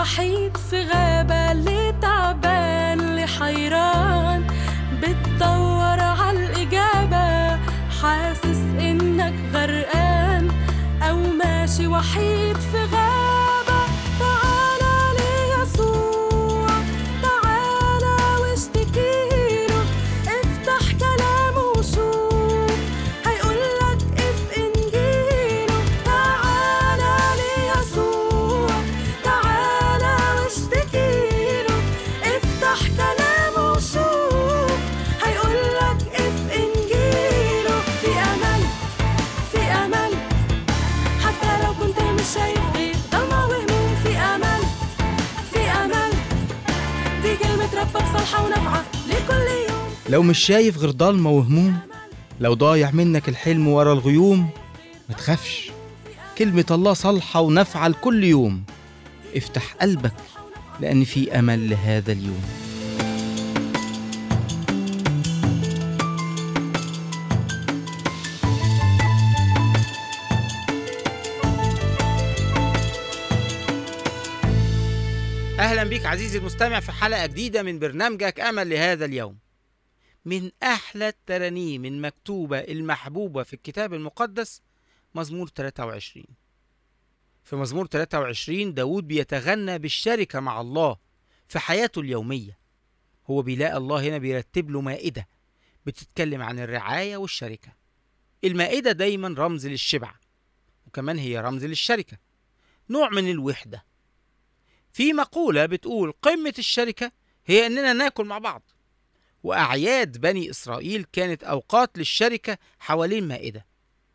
وحيد في غابة اللي تعبان اللي حيران بتدور عالإجابة حاسس إنك غرقان أو ماشي وحيد في غابة تعالى ليسوع تعالى واشتكيله افتح كلامه وشوف هيقولك اف انجيله تعالى ليسوع تعالى واشتكيله افتح كلامه وشوف هيقولك اف انجيله في امل في امل حتى لو كنت مش شايف غير ضلمة وهموم في امل في امل دي كلمة ربك صالحة ونافعة لكل يوم لو مش شايف غير ضلمة وهموم لو ضايع منك الحلم ورا الغيوم ما تخافش كلمة الله صالحة ونافعة لكل يوم افتح قلبك لأن في أمل لهذا اليوم أهلا بك عزيزي المستمع في حلقة جديدة من برنامجك أمل لهذا اليوم من أحلى الترانيم المكتوبة المحبوبة في الكتاب المقدس مزمور 23 في مزمور 23 داود بيتغنى بالشركة مع الله في حياته اليومية هو بيلاقي الله هنا بيرتب له مائدة بتتكلم عن الرعاية والشركة المائدة دايما رمز للشبع وكمان هي رمز للشركة نوع من الوحدة في مقولة بتقول قمة الشركة هي إننا ناكل مع بعض وأعياد بني إسرائيل كانت أوقات للشركة حوالين مائدة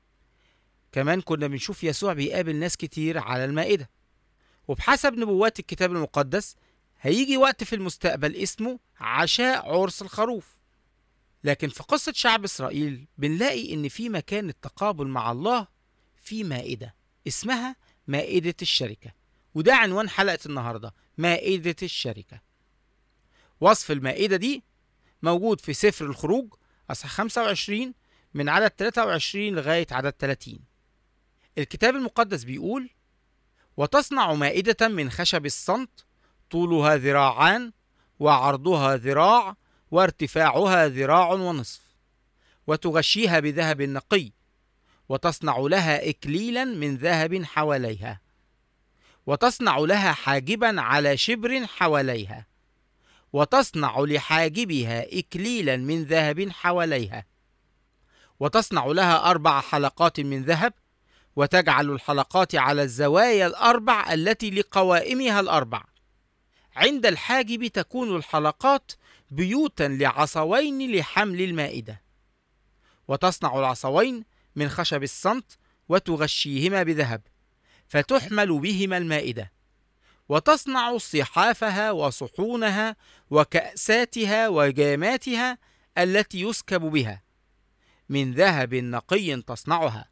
كمان كنا بنشوف يسوع بيقابل ناس كتير على المائدة وبحسب نبوات الكتاب المقدس هيجي وقت في المستقبل اسمه عشاء عرس الخروف لكن في قصة شعب إسرائيل بنلاقي إن في مكان التقابل مع الله في مائدة اسمها مائدة الشركة وده عنوان حلقة النهاردة مائدة الشركة وصف المائدة دي موجود في سفر الخروج أصحاح 25 من عدد 23 لغاية عدد 30 الكتاب المقدس بيقول وتصنع مائدة من خشب الصمت طولها ذراعان وعرضها ذراع وارتفاعها ذراع ونصف وتغشيها بذهب نقي وتصنع لها إكليلا من ذهب حواليها وتصنع لها حاجبا على شبر حواليها وتصنع لحاجبها إكليلا من ذهب حواليها وتصنع لها أربع حلقات من ذهب وتجعل الحلقات على الزوايا الأربع التي لقوائمها الأربع عند الحاجب تكون الحلقات بيوتا لعصوين لحمل المائدة وتصنع العصوين من خشب الصمت وتغشيهما بذهب فتحمل بهما المائدة وتصنع صحافها وصحونها وكأساتها وجاماتها التي يسكب بها من ذهب نقي تصنعها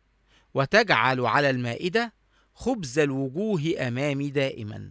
وتجعل على المائدة خبز الوجوه أمامي دائما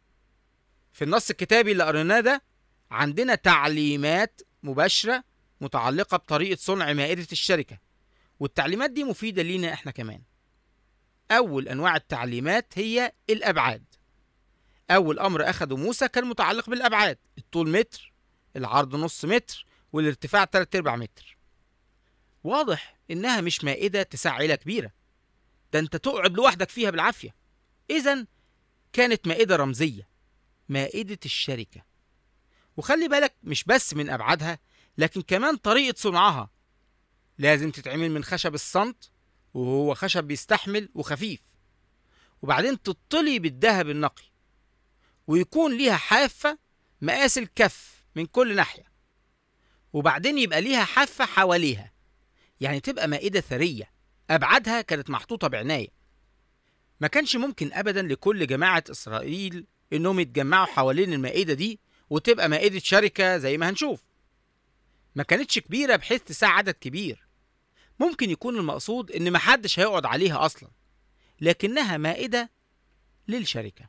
في النص الكتابي اللي قريناه ده عندنا تعليمات مباشرة متعلقة بطريقة صنع مائدة الشركة والتعليمات دي مفيدة لينا احنا كمان أول أنواع التعليمات هي الأبعاد أول أمر أخده موسى كان متعلق بالأبعاد الطول متر العرض نص متر والارتفاع تلات أرباع متر واضح إنها مش مائدة تسع عيلة كبيرة ده أنت تقعد لوحدك فيها بالعافية إذا كانت مائدة رمزية مائدة الشركة وخلي بالك مش بس من أبعادها لكن كمان طريقة صنعها لازم تتعمل من خشب الصمت وهو خشب بيستحمل وخفيف وبعدين تطلي بالذهب النقي ويكون ليها حافة مقاس الكف من كل ناحية وبعدين يبقى ليها حافة حواليها يعني تبقى مائدة ثرية أبعادها كانت محطوطة بعناية ما كانش ممكن أبدا لكل جماعة إسرائيل إنهم يتجمعوا حوالين المائدة دي وتبقى مائدة شركة زي ما هنشوف ما كانتش كبيرة بحيث تساع عدد كبير ممكن يكون المقصود إن محدش هيقعد عليها أصلا لكنها مائدة للشركة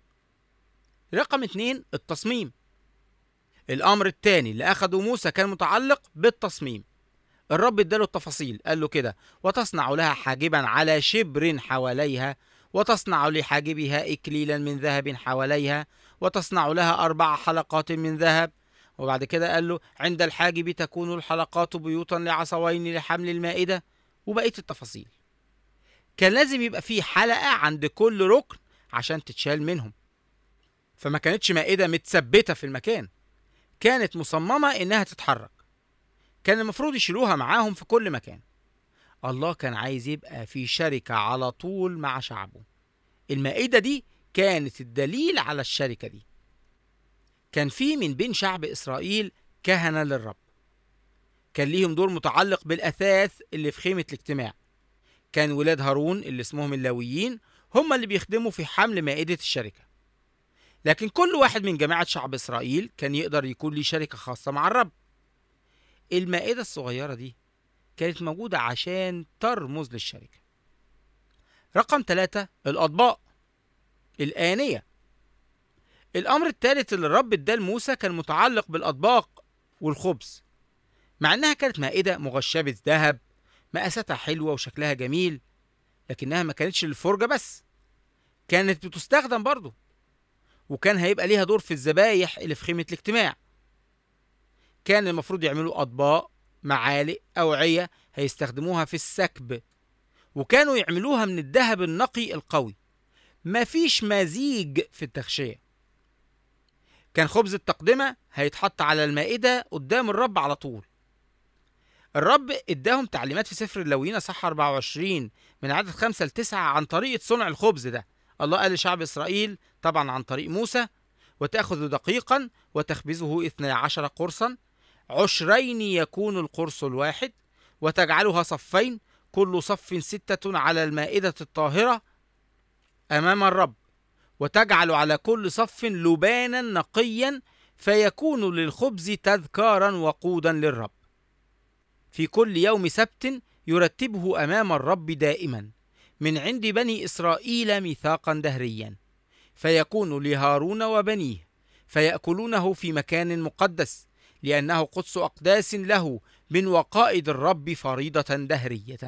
رقم اتنين التصميم الأمر التاني اللي أخده موسى كان متعلق بالتصميم الرب اداله التفاصيل قال له كده وتصنع لها حاجبا على شبر حواليها وتصنع لحاجبها إكليلا من ذهب حواليها وتصنع لها أربع حلقات من ذهب وبعد كده قال له عند الحاجب تكون الحلقات بيوتا لعصوين لحمل المائدة وبقية التفاصيل كان لازم يبقى فيه حلقة عند كل ركن عشان تتشال منهم فما كانتش مائدة متثبتة في المكان كانت مصممة إنها تتحرك كان المفروض يشيلوها معاهم في كل مكان الله كان عايز يبقى في شركة على طول مع شعبه المائدة دي كانت الدليل على الشركة دي كان في من بين شعب إسرائيل كهنة للرب كان ليهم دور متعلق بالأثاث اللي في خيمة الاجتماع كان ولاد هارون اللي اسمهم اللاويين هم اللي بيخدموا في حمل مائدة الشركة لكن كل واحد من جماعة شعب إسرائيل كان يقدر يكون ليه شركة خاصة مع الرب المائدة الصغيرة دي كانت موجودة عشان ترمز للشركة رقم ثلاثة الأطباق الآنية الأمر الثالث اللي الرب اداه لموسى كان متعلق بالأطباق والخبز مع إنها كانت مائدة مغشبة ذهب مقاساتها حلوة وشكلها جميل لكنها ما كانتش للفرجة بس كانت بتستخدم برضه وكان هيبقى ليها دور في الذبايح اللي في خيمة الاجتماع كان المفروض يعملوا أطباق معالق أوعية هيستخدموها في السكب وكانوا يعملوها من الذهب النقي القوي مفيش مزيج في التغشية كان خبز التقدمة هيتحط على المائدة قدام الرب على طول الرب اداهم تعليمات في سفر اللاويين صح 24 من عدد 5 ل 9 عن طريقة صنع الخبز ده الله قال لشعب إسرائيل طبعا عن طريق موسى وتأخذ دقيقا وتخبزه اثني عشر قرصا عشرين يكون القرص الواحد وتجعلها صفين كل صف ستة على المائدة الطاهرة أمام الرب وتجعل على كل صف لبانا نقيا فيكون للخبز تذكارا وقودا للرب في كل يوم سبت يرتبه أمام الرب دائما من عند بني إسرائيل ميثاقا دهريا فيكون لهارون وبنيه فيأكلونه في مكان مقدس لأنه قدس أقداس له من وقائد الرب فريضة دهرية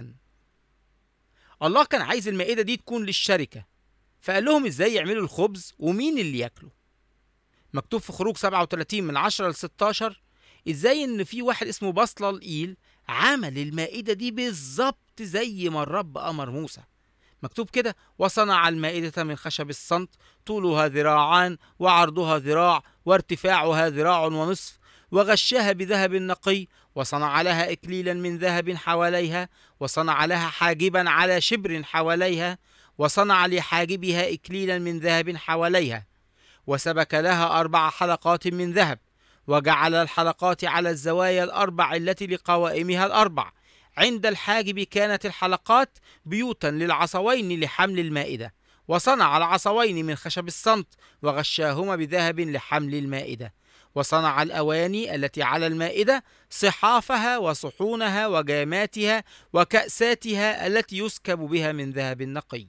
الله كان عايز المائدة دي تكون للشركة فقال لهم ازاي يعملوا الخبز ومين اللي ياكله مكتوب في خروج 37 من 10 ل 16 ازاي ان في واحد اسمه بصلة الإيل عمل المائدة دي بالظبط زي ما الرب أمر موسى مكتوب كده وصنع المائدة من خشب الصمت طولها ذراعان وعرضها ذراع وارتفاعها ذراع ونصف وغشاها بذهب نقي وصنع لها إكليلا من ذهب حواليها وصنع لها حاجبا على شبر حواليها وصنع لحاجبها إكليلا من ذهب حواليها وسبك لها أربع حلقات من ذهب وجعل الحلقات على الزوايا الأربع التي لقوائمها الأربع عند الحاجب كانت الحلقات بيوتا للعصوين لحمل المائدة وصنع العصوين من خشب الصمت وغشاهما بذهب لحمل المائدة وصنع الأواني التي على المائدة صحافها وصحونها وجاماتها وكأساتها التي يسكب بها من ذهب نقي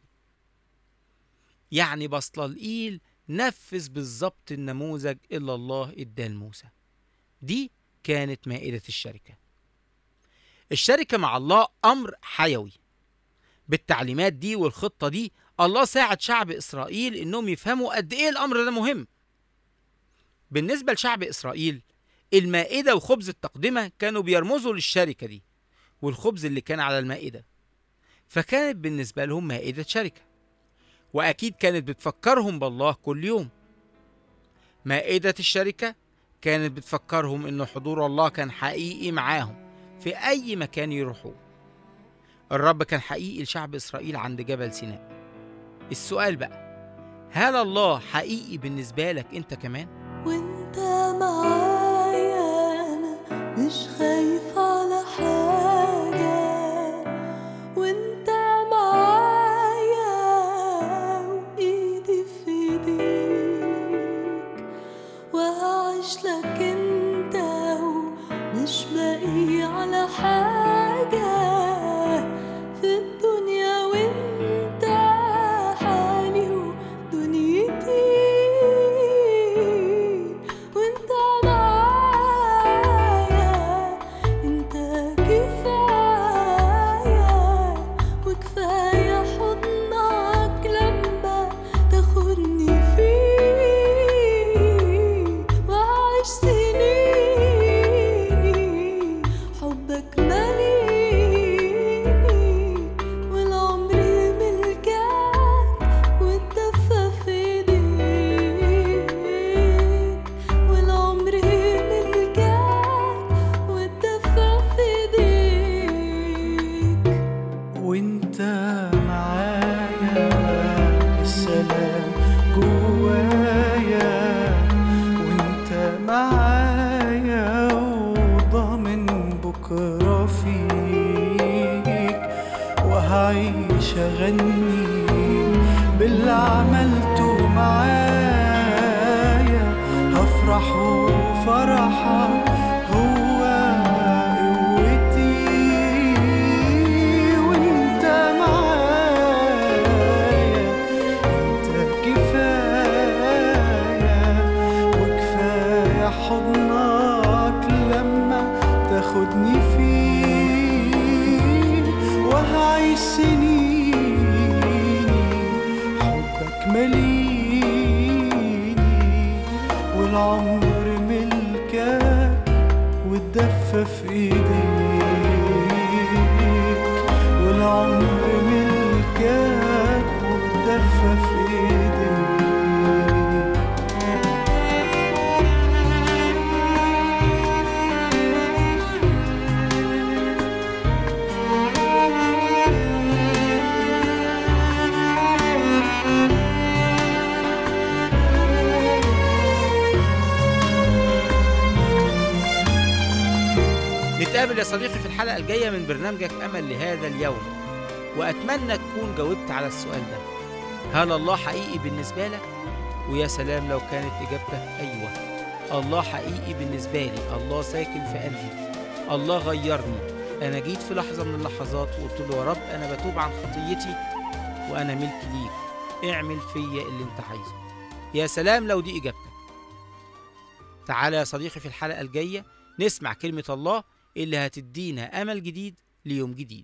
يعني بصلالئيل نفذ بالظبط النموذج اللي الله اداه لموسى دي كانت مائدة الشركة الشركة مع الله أمر حيوي بالتعليمات دي والخطة دي الله ساعد شعب إسرائيل إنهم يفهموا قد إيه الأمر ده مهم بالنسبة لشعب إسرائيل المائدة وخبز التقدمة كانوا بيرمزوا للشركة دي والخبز اللي كان على المائدة فكانت بالنسبة لهم مائدة شركة وأكيد كانت بتفكرهم بالله كل يوم مائدة الشركة كانت بتفكرهم إن حضور الله كان حقيقي معاهم في أي مكان يروحوه الرب كان حقيقي لشعب إسرائيل عند جبل سيناء السؤال بقى هل الله حقيقي بالنسبة لك أنت كمان؟ وانت معايا انا مش خايف على حاجة وانت معايا وايدي في ايديك وهعيش لك انت ومش باقي على حاجة في الدنيا وانت حالي ودنيتي وانت معايا وهعيش أغني باللي عملته معايا هفرح وفرحك هو قوتي وانت معايا انت كفاية وكفاية حضنك لما تاخدني فيه وهعيش سنيني حبك مليني والعمر ملكك والدفة في ايديك والعمر ملكك والدفة في ايديك نتقابل يا صديقي في الحلقة الجاية من برنامجك أمل لهذا اليوم وأتمنى تكون جاوبت على السؤال ده هل الله حقيقي بالنسبة لك؟ ويا سلام لو كانت إجابتك أيوة الله حقيقي بالنسبة لي الله ساكن في قلبي الله غيرني أنا جيت في لحظة من اللحظات وقلت له يا رب أنا بتوب عن خطيتي وأنا ملك ليك اعمل فيا اللي أنت عايزه يا سلام لو دي إجابتك تعالى يا صديقي في الحلقة الجاية نسمع كلمة الله اللي هتدينا أمل جديد ليوم جديد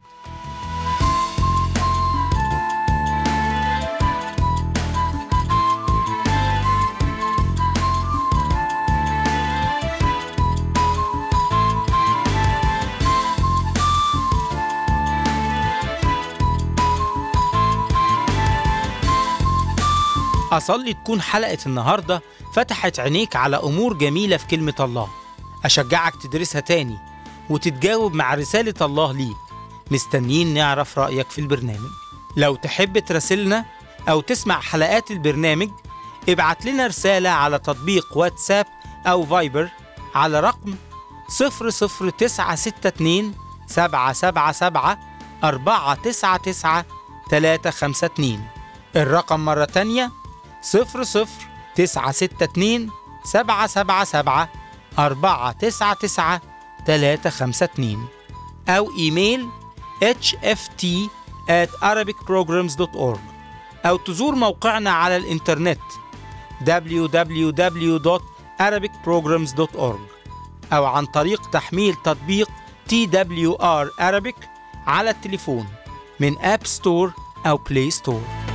أصلي تكون حلقة النهاردة فتحت عينيك على أمور جميلة في كلمة الله أشجعك تدرسها تاني وتتجاوب مع رسالة الله ليك مستنيين نعرف رأيك في البرنامج لو تحب تراسلنا أو تسمع حلقات البرنامج ابعت لنا رسالة على تطبيق واتساب أو فايبر على رقم 00962 777 499 352 الرقم مرة تانية 00962 777 499 352 أو إيميل hft at arabicprograms.org أو تزور موقعنا على الإنترنت www.arabicprograms.org أو عن طريق تحميل تطبيق TWR Arabic على التليفون من أب ستور أو بلاي ستور